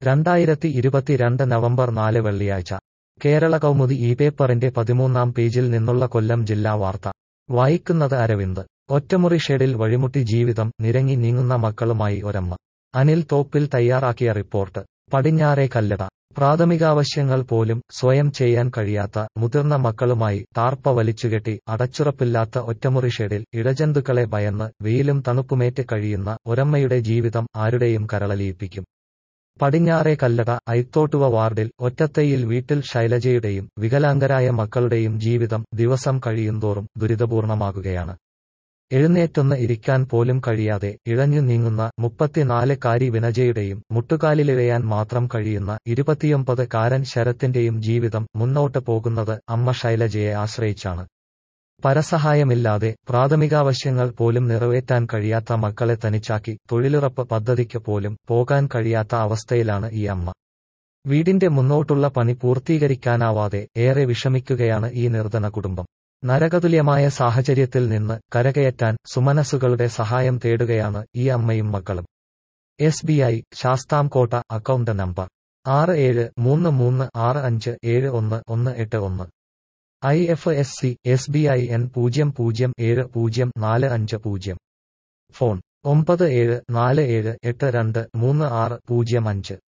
രണ്ടായിരത്തി ഇരുപത്തിരണ്ട് നവംബർ നാല് വെള്ളിയാഴ്ച കേരള കൗമുദി ഈ പേപ്പറിന്റെ പതിമൂന്നാം പേജിൽ നിന്നുള്ള കൊല്ലം ജില്ലാ വാർത്ത വായിക്കുന്നത് അരവിന്ദ് ഒറ്റമുറി ഷെഡിൽ വഴിമുട്ടി ജീവിതം നിരങ്ങി നീങ്ങുന്ന മക്കളുമായി ഒരമ്മ അനിൽ തോപ്പിൽ തയ്യാറാക്കിയ റിപ്പോർട്ട് പടിഞ്ഞാറേ കല്ലട പ്രാഥമികാവശ്യങ്ങൾ പോലും സ്വയം ചെയ്യാൻ കഴിയാത്ത മുതിർന്ന മക്കളുമായി ടാർപ്പ വലിച്ചുകെട്ടി അടച്ചുറപ്പില്ലാത്ത ഒറ്റമുറി ഷെഡിൽ ഇഴജന്തുക്കളെ ഭയന്ന് വെയിലും തണുപ്പുമേറ്റ് കഴിയുന്ന ഒരമ്മയുടെ ജീവിതം ആരുടെയും കരളലിയിപ്പിക്കും പടിഞ്ഞാറേ കല്ലട ഐത്തോട്ടുവ വാർഡിൽ ഒറ്റത്തയിൽ വീട്ടിൽ ശൈലജയുടെയും വികലാംഗരായ മക്കളുടെയും ജീവിതം ദിവസം കഴിയുന്തോറും ദുരിതപൂർണമാകുകയാണ് എഴുന്നേറ്റൊന്ന് ഇരിക്കാൻ പോലും കഴിയാതെ ഇഴഞ്ഞു നീങ്ങുന്ന മുപ്പത്തിനാല് വിനജയുടെയും മുട്ടുകാലിലിഴയാൻ മാത്രം കഴിയുന്ന ഇരുപത്തിയൊമ്പത് കാരൻ ശരത്തിന്റെയും ജീവിതം മുന്നോട്ട് പോകുന്നത് അമ്മ ശൈലജയെ ആശ്രയിച്ചാണ് പരസഹായമില്ലാതെ പ്രാഥമികാവശ്യങ്ങൾ പോലും നിറവേറ്റാൻ കഴിയാത്ത മക്കളെ തനിച്ചാക്കി തൊഴിലുറപ്പ് പദ്ധതിക്ക് പോലും പോകാൻ കഴിയാത്ത അവസ്ഥയിലാണ് ഈ അമ്മ വീടിന്റെ മുന്നോട്ടുള്ള പണി പൂർത്തീകരിക്കാനാവാതെ ഏറെ വിഷമിക്കുകയാണ് ഈ നിർധന കുടുംബം നരകതുല്യമായ സാഹചര്യത്തിൽ നിന്ന് കരകയറ്റാൻ സുമനസുകളുടെ സഹായം തേടുകയാണ് ഈ അമ്മയും മക്കളും S B I Sasthamkotta account number ആറ് ഏഴ് മൂന്ന് മൂന്ന് ആറ് അഞ്ച് ഏഴ് ഒന്ന് ഒന്ന് എട്ട് ഒന്ന് I F S C S B I N പൂജ്യം പൂജ്യം ഏഴ് പൂജ്യം നാല് അഞ്ച് പൂജ്യം ഫോൺ ഒമ്പത് ഏഴ് നാല് ഏഴ് എട്ട് രണ്ട് മൂന്ന് ആറ് പൂജ്യം അഞ്ച്